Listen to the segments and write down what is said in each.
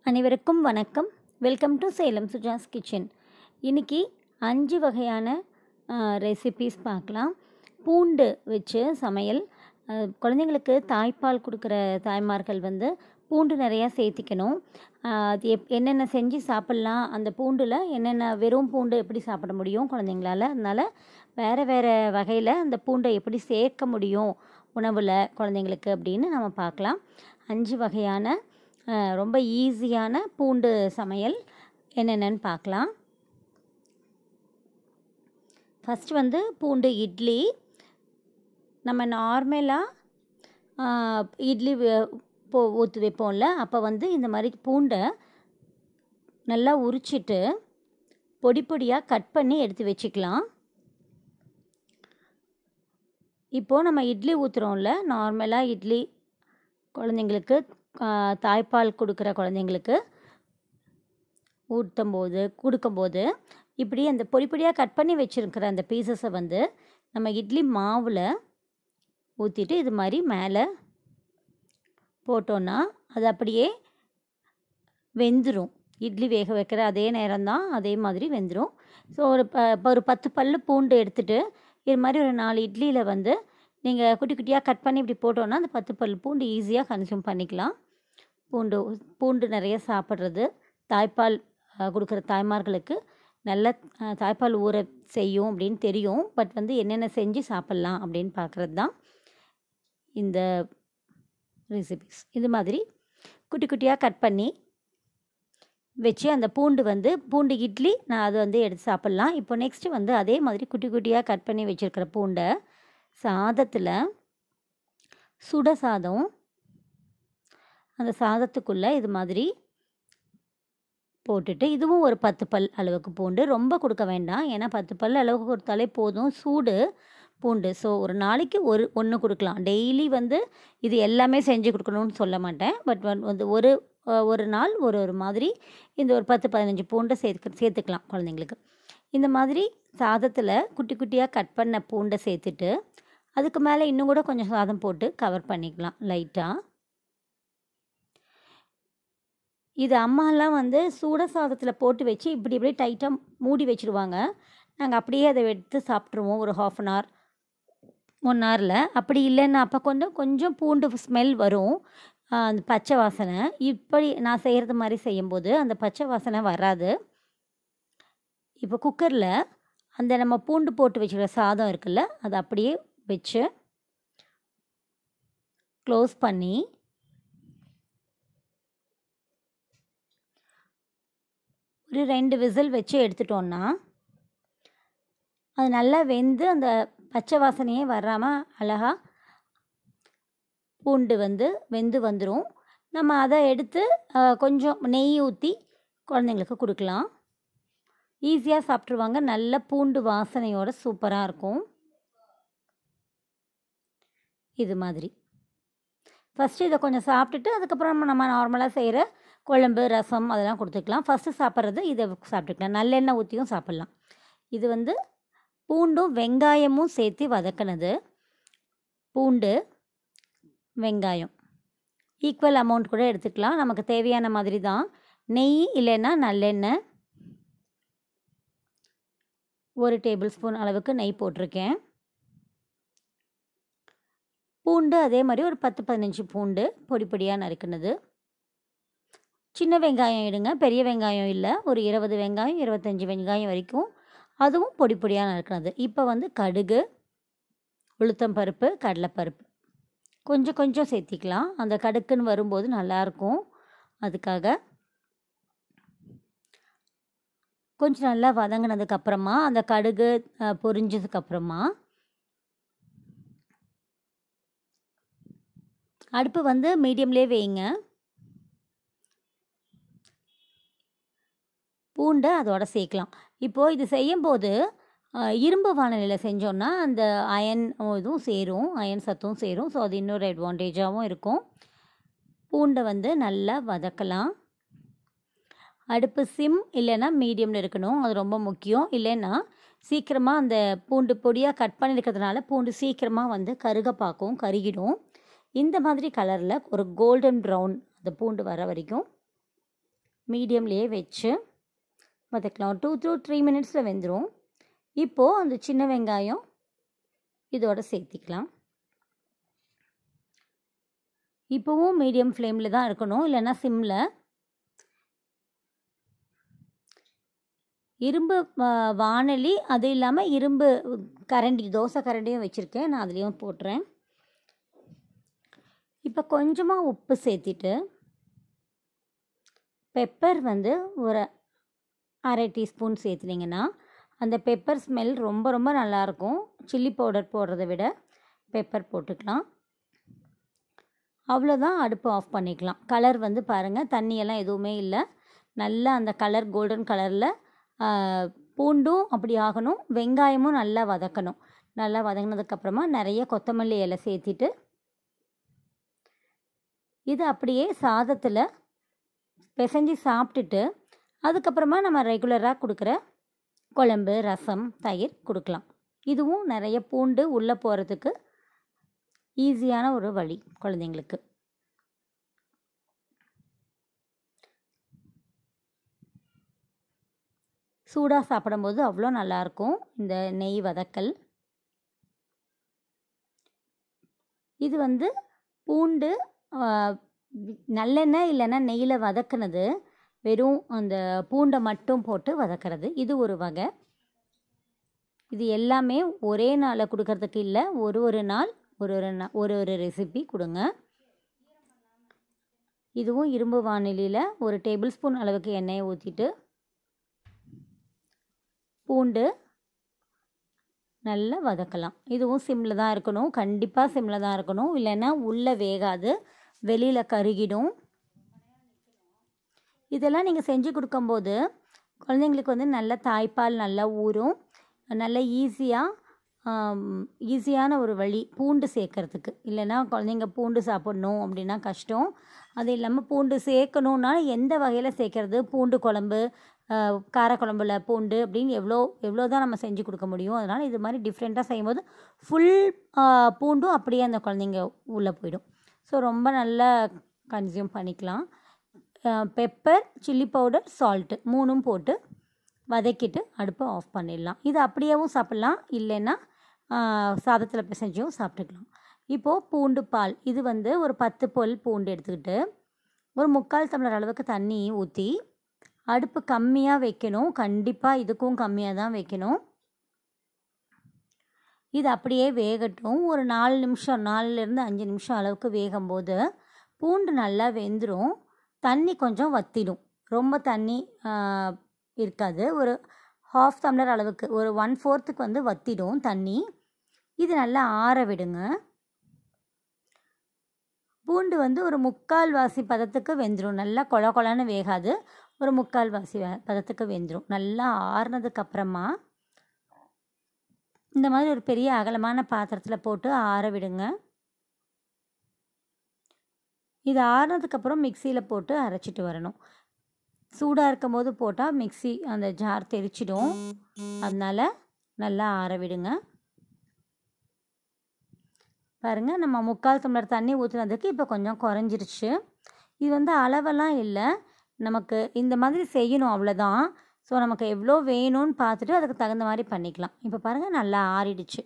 அனைவருக்கும் வணக்கம் welcome to Salem Suja's kitchen இன்னைக்கு அஞ்சு வகையான ரெசிபீஸ் பார்க்கலாம் பூண்டு வச்சு சமையல் அஹ், குழந்தைங்களுக்கு தாய்ப்பால் கொடுக்குற தாய்மார்கள் வந்து பூண்டு நிறையா சேர்த்திக்கணும் அஹ், அது எப் என்னென்ன செஞ்சு சாப்பிட்லாம் அந்த பூண்டில் என்னென்ன வெறும் பூண்டு எப்படி சாப்பிட முடியும் குழந்தைங்களால அதனால் வேறு வேறு வகையில் அந்த பூண்டை எப்படி சேர்க்க முடியும் உணவில் குழந்தைங்களுக்கு அப்படின்னு நம்ம பார்க்கலாம் அஞ்சு வகையான அஹ், ரொம்ப ஈஸியான பூண்டு சமையல் என்னென்னன்னு பார்க்கலாம் ஃபஸ்ட் வந்து பூண்டு இட்லி நம்ம நார்மலாக இட்லி வே- போ ஊற்றி வைப்போம்ல அப்போ வந்து இந்த மாதிரி பூண்டை நல்லா உரிச்சிட்டு பொடி பொடியாக கட் பண்ணி எடுத்து வச்சுக்கலாம் இப்போது நம்ம இட்லி ஊற்றுறோம்ல நார்மலாக இட்லி குழந்தைங்களுக்கு ஆ, தாய்ப்பால் கொடுக்குற குழந்தைங்களுக்கு ஊட்டும்போது கொடுக்கும்போது இப்படி அந்த பொடி பொடியாக கட் பண்ணி வச்சுருக்கிற அந்த பீசஸை வந்து நம்ம இட்லி மாவில் ஊற்றிட்டு இது மாதிரி மேலே போட்டோன்னா அது அப்படியே வெந்துடும் இட்லி வேக வைக்கிற அதே நேரம்தான் அதே மாதிரி வெந்துடும் ஸோ ஒரு ப இப்போ ஒரு பத்து பல்லு பூண்டு எடுத்துட்டு இது மாதிரி ஒரு நாலு இட்லியில் வந்து நீங்கள் குட்டி குட்டியாக கட் பண்ணி இப்படி போட்டோன்னா அந்த பத்து பல்லு பூண்டு ஈஸியாக கன்சியூம் பண்ணிக்கலாம் பூண்டு பூண்டு நிறைய சாப்பிட்றது தாய்ப்பால் அஹ், கொடுக்குற தாய்மார்களுக்கு நல்ல அஹ், தாய்ப்பால் ஊற செய்யும் அப்படின்னு தெரியும் பட் வந்து என்னென்ன செஞ்சு சாப்பிட்லாம் அப்படின்னு பார்க்குறது தான் இந்த ரெசிபிஸ் இது மாதிரி குட்டி குட்டியாக கட் பண்ணி வச்சு அந்த பூண்டு வந்து பூண்டு இட்லி நான் அது வந்து எடுத்து சாப்பிட்லாம் இப்போ நெக்ஸ்ட்டு வந்து அதே மாதிரி குட்டி குட்டியாக கட் பண்ணி வச்சுருக்கிற பூண்டை சாதத்தில் சுட சாதம் அந்த சாதத்துக்குள்ளே இது மாதிரி போட்டுட்டு இதுவும் ஒரு பத்து பல் அளவுக்கு பூண்டு ரொம்ப கொடுக்க வேண்டாம் ஏன்னா பத்து பல் அளவுக்கு கொடுத்தாலே போதும் சூடு பூண்டு ஸோ ஒரு நாளைக்கு ஒரு ஒன்று கொடுக்கலாம் டெய்லி வந்து இது எல்லாமே செஞ்சு கொடுக்கணும்னு சொல்ல மாட்டேன் பட் வந்து ஒரு அஹ், ஒரு நாள் ஒரு ஒரு மாதிரி இந்த ஒரு பத்து பதினஞ்சு பூண்டை சேர்த்து சேர்த்துக்கலாம் குழந்தைங்களுக்கு இந்த மாதிரி சாதத்தில் குட்டி குட்டியாக கட் பண்ண பூண்டை சேர்த்துட்டு அதுக்கு மேலே இன்னும் கூட கொஞ்சம் சாதம் போட்டு கவர் பண்ணிக்கலாம் லைட்டாக இது அம்மாலாம் வந்து சூட சாதத்தில் போட்டு வச்சு இப்படி இப்படி டைட்டாக மூடி வச்சுருவாங்க நாங்கள் அப்படியே அதை எடுத்து சாப்பிட்ருவோம் ஒரு ஹாஃப் அன் ஹவர் ஒன் ஹவரில் அப்படி இல்லைன்னா அப்போ கொஞ்சம் கொஞ்சம் பூண்டு ஸ்மெல் வரும் ஆஹ் அந்த பச்சை வாசனை இப்படி நான் செய்கிறது மாதிரி செய்யும்போது அந்த பச்சை வாசனை வராது இப்போ குக்கரில் அந்த நம்ம பூண்டு போட்டு வச்சுக்கிற சாதம் இருக்குல்ல அதை அப்படியே வச்சு க்ளோஸ் பண்ணி ஒரு ரெண்டு விசில் வச்சு எடுத்துட்டோன்னா அது நல்லா வெந்து அந்த பச்சை வாசனையே வராமல் அழகா பூண்டு வந்து வெந்து வந்துடும் நம்ம அதை எடுத்து அஹ், கொஞ்சம் நெய் ஊற்றி குழந்தைங்களுக்கு கொடுக்கலாம் ஈஸியாக சாப்பிட்ருவாங்க நல்ல பூண்டு வாசனையோட சூப்பராக இருக்கும் இது மாதிரி ஃபஸ்ட்டு இதை கொஞ்சம் சாப்பிட்டுட்டு அதுக்கப்புறம் நம்ம நார்மலாக செய்கிற குழம்பு ரசம் அதெல்லாம் கொடுத்துக்கலாம் ஃபஸ்ட்டு சாப்பிட்றது இதை சாப்பிட்டுக்கலாம் நல்லெண்ணெய் ஊற்றியும் சாப்பிட்லாம் இது வந்து பூண்டும் வெங்காயமும் சேர்த்து வதக்கினது பூண்டு வெங்காயம் ஈக்குவல் அமௌண்ட் கூட எடுத்துக்கலாம் நமக்கு தேவையான மாதிரி தான் நெய் இல்லைன்னா நல்லெண்ணெய் ஒரு டேபிள் ஸ்பூன் அளவுக்கு நெய் போட்டிருக்கேன் பூண்டு அதே மாதிரி ஒரு பத்து பதினஞ்சு பூண்டு பொடி பொடியாக நறுக்குனது சின்ன வெங்காயம் எடுங்க பெரிய வெங்காயம் இல்லை ஒரு இருபது வெங்காயம் இருபத்தஞ்சி வெங்காயம் வரைக்கும் அதுவும் பொடி பொடியாக நறுக்குனது இப்போ வந்து கடுகு உளுத்தம் பருப்பு கடலைப்பருப்பு கொஞ்சம் கொஞ்சம் சேர்த்திக்கலாம் அந்த கடுக்குன்னு வரும்போது நல்லாயிருக்கும் அதுக்காக கொஞ்சம் நல்லா வதங்கினதுக்கு அப்புறமா அந்த கடுகு அஹ், பொரிஞ்சதுக்கு அப்புறமா அடுப்பு வந்து மீடியம்லேயே வைங்க பூண்டை அதோட சேர்க்கலாம் இப்போது இது செய்யும்போது அஹ், இரும்பு வானலியில் செஞ்சோன்னா அந்த அயன் இதுவும் சேரும் அயன் சத்தும் சேரும் ஸோ அது இன்னொரு அட்வான்டேஜாகவும் இருக்கும் பூண்டை வந்து நல்லா வதக்கலாம் அடுப்பு சிம் இல்லைன்னா மீடியமில் இருக்கணும் அது ரொம்ப முக்கியம் இல்லைன்னா சீக்கிரமாக அந்த பூண்டு பொடியாக கட் பண்ணியிருக்கிறதுனால பூண்டு சீக்கிரமாக வந்து கருக பார்க்கும் கருகிடும் இந்த மாதிரி கலரில் ஒரு கோல்டன் ப்ரௌன் அந்த பூண்டு வர வரைக்கும் மீடியம்லேயே வச்சு வதக்கலாம் டூ டு த்ரீ மினிட்ஸில் வெந்துடும் இப்போது அந்த சின்ன வெங்காயம் இதோட சேர்த்திக்கலாம் இப்போவும் மீடியம் ஃப்ளேமில் தான் இருக்கணும் இல்லைன்னா சிம்மில் இரும்பு வா- வாணலி அது இல்லாமல் இரும்பு கரண்டி தோசை கரண்டியும் வச்சுருக்கேன் நான் அதுலேயும் போட்டுறேன் இப்போ கொஞ்சமாக உப்பு சேர்த்திட்டு பெப்பர் வந்து ஒரு அரை டீஸ்பூன் சேர்த்துனீங்கன்னா அந்த பெப்பர் ஸ்மெல் ரொம்ப ரொம்ப நல்லாயிருக்கும் சில்லி பவுடர் போடுறத விட பெப்பர் போட்டுக்கலாம் அவ்வளோதான் அடுப்பு ஆஃப் பண்ணிக்கலாம் கலர் வந்து பாருங்கள் தண்ணியெல்லாம் எதுவுமே இல்லை நல்லா அந்த கலர் கோல்டன் கலரில் பூண்டும் அப்படி ஆகணும் வெங்காயமும் நல்லா வதக்கணும் நல்லா வதங்கினதுக்கப்புறமா நிறைய கொத்தமல்லி இலை சேர்த்திட்டு இது அப்படியே சாதத்தில் பிசைஞ்சு சாப்பிட்டுட்டு அதுக்கப்புறமா நம்ம ரெகுலராக கொடுக்குற குழம்பு ரசம் தயிர் கொடுக்கலாம் இதுவும் நிறைய பூண்டு உள்ளே போகிறதுக்கு ஈஸியான ஒரு வழி குழந்தைங்களுக்கு சூடாக சாப்பிடும்போது அவ்வளோ நல்லாயிருக்கும் இந்த நெய் வதக்கல் இது வந்து பூண்டு ஆ, நல்லெண்ணெய் இல்லைன்னா நெய்யில் வதக்குனது வெறும் அந்த பூண்டை மட்டும் போட்டு வதக்கிறது இது ஒரு வகை இது எல்லாமே ஒரே நாளில் கொடுக்கறதுக்கு இல்லை ஒரு ஒரு நாள் ஒரு ஒரு நா ஒரு ஒரு ரெசிபி கொடுங்க இதுவும் இரும்பு வானிலையில் ஒரு டேபிள் ஸ்பூன் அளவுக்கு எண்ணெயை ஊற்றிட்டு பூண்டு நல்லா வதக்கலாம் இதுவும் சிம்மில் தான் இருக்கணும் கண்டிப்பாக சிம்மில் தான் இருக்கணும் இல்லைன்னா உள்ளே வேகாது வெளியில் கருகிடும் இதெல்லாம் நீங்கள் செஞ்சு கொடுக்கும்போது குழந்தைங்களுக்கு வந்து நல்ல தாய்ப்பால் நல்லா ஊறும் நல்ல ஈஸியாக ஈஸியான ஒரு வழி பூண்டு சேர்க்கறதுக்கு இல்லைன்னா குழந்தைங்க பூண்டு சாப்பிட்ணும் அப்படின்னா கஷ்டம் அது இல்லாமல் பூண்டு சேர்க்கணுன்னா எந்த வகையில் சேர்க்கறது பூண்டு குழம்பு ஆஹ், காரக்குழம்புல பூண்டு அப்படின்னு எவ்வளோ எவ்வளோ தான் நம்ம செஞ்சு கொடுக்க முடியும் அதனால் இது மாதிரி டிஃப்ரெண்ட்டாக செய்யும்போது ஃபுல் பூண்டும் அப்படியே அந்த குழந்தைங்க உள்ளே போயிடும் ஸோ ரொம்ப நல்லா கன்சியூம் பண்ணிக்கலாம் பெப்பர் சில்லி பவுடர் சால்ட்டு மூணும் போட்டு வதக்கிட்டு அடுப்பை ஆஃப் பண்ணிடலாம் இது அப்படியேவும் சாப்பிட்லாம் இல்லைன்னா சாதத்தில் பிசைஞ்சும் சாப்பிட்டுக்கலாம் இப்போது பூண்டு பால் இது வந்து ஒரு பத்து பொல் பூண்டு எடுத்துக்கிட்டு ஒரு முக்கால் டம்ளர் அளவுக்கு தண்ணி ஊற்றி அடுப்பு கம்மியாக வைக்கணும் கண்டிப்பாக இதுக்கும் கம்மியாக தான் வைக்கணும் இது அப்படியே வேகட்டும் ஒரு நாலு நிமிஷம் நாலுலேருந்து அஞ்சு நிமிஷம் அளவுக்கு வேகும்போது பூண்டு நல்லா வெந்துடும் தண்ணி கொஞ்சம் வத்திடும் ரொம்ப தண்ணி ஆ, இருக்காது ஒரு ஹாஃப் டம்ளர் அளவுக்கு ஒரு ஒன் ஃபோர்த்துக்கு வந்து வத்திடும் தண்ணி இது நல்லா ஆற விடுங்க பூண்டு வந்து ஒரு முக்கால் வாசி பதத்துக்கு வெந்துடும் நல்லா கொல கொலன்னு வேகாது ஒரு முக்கால் வாசி வே- பதத்துக்கு வெந்துடும் நல்லா ஆறுனதுக்கு அப்புறமா இந்த மாதிரி ஒரு பெரிய அகலமான பாத்திரத்தில் போட்டு ஆற விடுங்க இது ஆறுனதுக்கப்புறம் மிக்சியில் போட்டு அரைச்சிட்டு வரணும் சூடாக இருக்கும் போது போட்டால் மிக்ஸி அந்த ஜார் தெரிச்சிடும் அதனால நல்லா ஆற விடுங்க பாருங்கள் நம்ம முக்கால் டம்ளர் தண்ணி ஊற்றுனதுக்கு இப்போ கொஞ்சம் குறைஞ்சிருச்சு இது வந்து அளவெல்லாம் இல்லை நமக்கு இந்த மாதிரி செய்யணும் அவ்வளோதான் ஸோ நமக்கு எவ்வளோ வேணும்னு பார்த்துட்டு அதுக்கு தகுந்த மாதிரி பண்ணிக்கலாம் இப்போ பாருங்கள் நல்லா ஆறிடுச்சு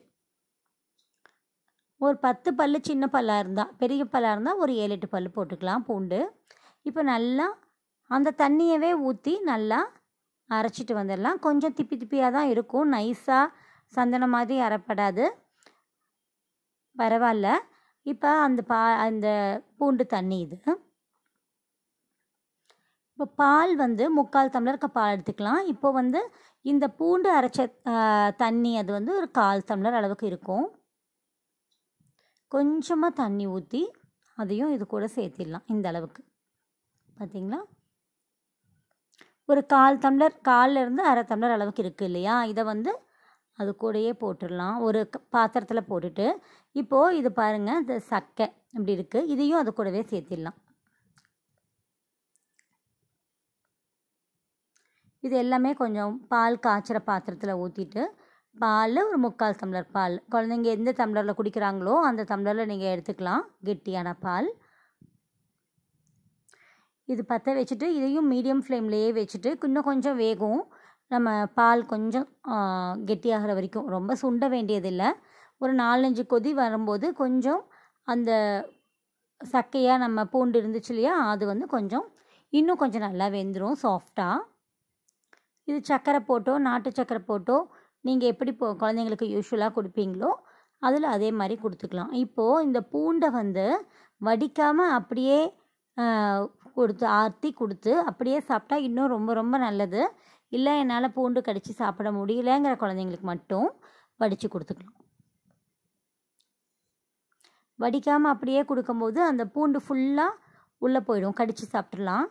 ஒரு பத்து பல்லு சின்ன பல்லாக இருந்தால் பெரிய பல்லாக இருந்தால் ஒரு ஏழு எட்டு பல்லு போட்டுக்கலாம் பூண்டு இப்போ நல்லா அந்த தண்ணியவே ஊற்றி நல்லா அரைச்சிட்டு வந்துடலாம் கொஞ்சம் திப்பி திப்பியாக தான் இருக்கும் நைஸாக சந்தனம் மாதிரி அரைப்படாது பரவாயில்ல இப்போ அந்த பா அந்த பூண்டு தண்ணி இது இப்போ பால் வந்து முக்கால் டம்ளருக்கு பால் எடுத்துக்கலாம் இப்போ வந்து இந்த பூண்டு அரைச்ச ஆ, தண்ணி அது வந்து ஒரு கால் டம்ளர் அளவுக்கு இருக்கும் கொஞ்சமாக தண்ணி ஊற்றி அதையும் இது கூட சேர்த்திடலாம் இந்த அளவுக்கு பார்த்தீங்களா ஒரு கால் டம்ளர் கால்ல இருந்து அரை டம்ளர் அளவுக்கு இருக்குது இல்லையா இதை வந்து அது கூடயே போட்டுடலாம் ஒரு க- பாத்திரத்தில் போட்டுட்டு இப்போது இது பாருங்கள் இந்த சக்கை இப்படி இருக்குது இதையும் அது கூடவே சேர்த்திடலாம் இது எல்லாமே கொஞ்சம் பால் காய்ச்சுற பாத்திரத்தில் ஊற்றிட்டு பால் ஒரு முக்கால் டம்ளர் பால் குழந்தைங்க எந்த டம்ளரில் குடிக்கிறாங்களோ அந்த டம்ளரில் நீங்கள் எடுத்துக்கலாம் கெட்டியான பால் இது பற்ற வச்சுட்டு இதையும் மீடியம் ஃப்ளேம்லேயே வச்சுட்டு இன்னும் கொஞ்சம் வேகும் நம்ம பால் கொஞ்சம் கெட்டியாகிற வரைக்கும் ரொம்ப சுண்ட வேண்டியதில்லை ஒரு நாலஞ்சு கொதி வரும்போது கொஞ்சம் அந்த சக்கையாக நம்ம பூண்டு இருந்துச்சு இல்லையா அது வந்து கொஞ்சம் இன்னும் கொஞ்சம் நல்லா வெந்துடும் சாஃப்டாக இது சர்க்கரை போட்டோ நாட்டு சர்க்கரை போட்டோ நீங்கள் எப்படி போ குழந்தைங்களுக்கு யூஸ்வலாக கொடுப்பீங்களோ அதில் அதே மாதிரி கொடுத்துக்கலாம் இப்போது இந்த பூண்டை வந்து வடிக்காமல் அப்படியே கொடுத்து ஆர்த்தி கொடுத்து அப்படியே சாப்பிட்டா இன்னும் ரொம்ப ரொம்ப நல்லது இல்லை என்னால் பூண்டு கடித்து சாப்பிட முடியலங்கிற குழந்தைங்களுக்கு மட்டும் வடித்து கொடுத்துக்கலாம் வடிக்காமல் அப்படியே கொடுக்கும்போது அந்த பூண்டு ஃபுல்லாக உள்ளே போயிடும் கடித்து சாப்பிட்றலாம்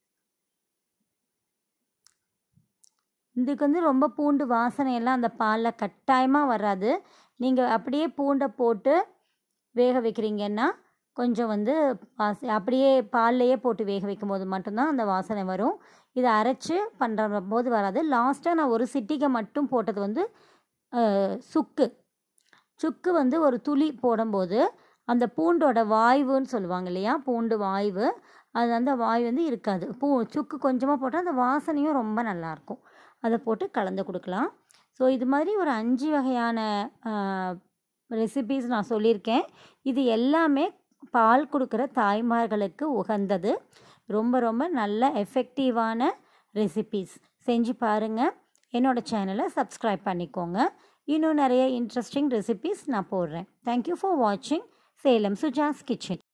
இதுக்கு வந்து ரொம்ப பூண்டு வாசனையெல்லாம் அந்த பாலில் கட்டாயமாக வராது நீங்கள் அப்படியே பூண்டை போட்டு வேக வைக்கிறீங்கன்னா கொஞ்சம் வந்து வாச அப்படியே பால்லையே போட்டு வேக வைக்கும் போது மட்டும்தான் அந்த வாசனை வரும் இதை அரைச்சி பண்ணுற போது வராது லாஸ்ட்டாக நான் ஒரு சிட்டிகை மட்டும் போட்டது வந்து சுக்கு சுக்கு வந்து ஒரு துளி போடும்போது அந்த பூண்டோட வாய்வுன்னு சொல்லுவாங்க இல்லையா பூண்டு வாய்வு அது அந்த வாய் வந்து இருக்காது பூ சுக்கு கொஞ்சமாக போட்டால் அந்த வாசனையும் ரொம்ப நல்லாயிருக்கும் அதை போட்டு கலந்து கொடுக்கலாம் ஸோ இது மாதிரி ஒரு அஞ்சு வகையான ரெசிபீஸ் நான் சொல்லியிருக்கேன் இது எல்லாமே பால் கொடுக்குற தாய்மார்களுக்கு உகந்தது ரொம்ப ரொம்ப நல்ல எஃபெக்டிவான ரெசிபீஸ் செஞ்சு பாருங்கள் என்னோடய சேனலை சப்ஸ்கிரைப் பண்ணிக்கோங்க இன்னும் நிறைய இன்ட்ரெஸ்டிங் ரெசிபீஸ் நான் போடுறேன் தேங்க்யூ ஃபார் வாட்சிங் சேலம் சுஜாஸ் கிச்சன்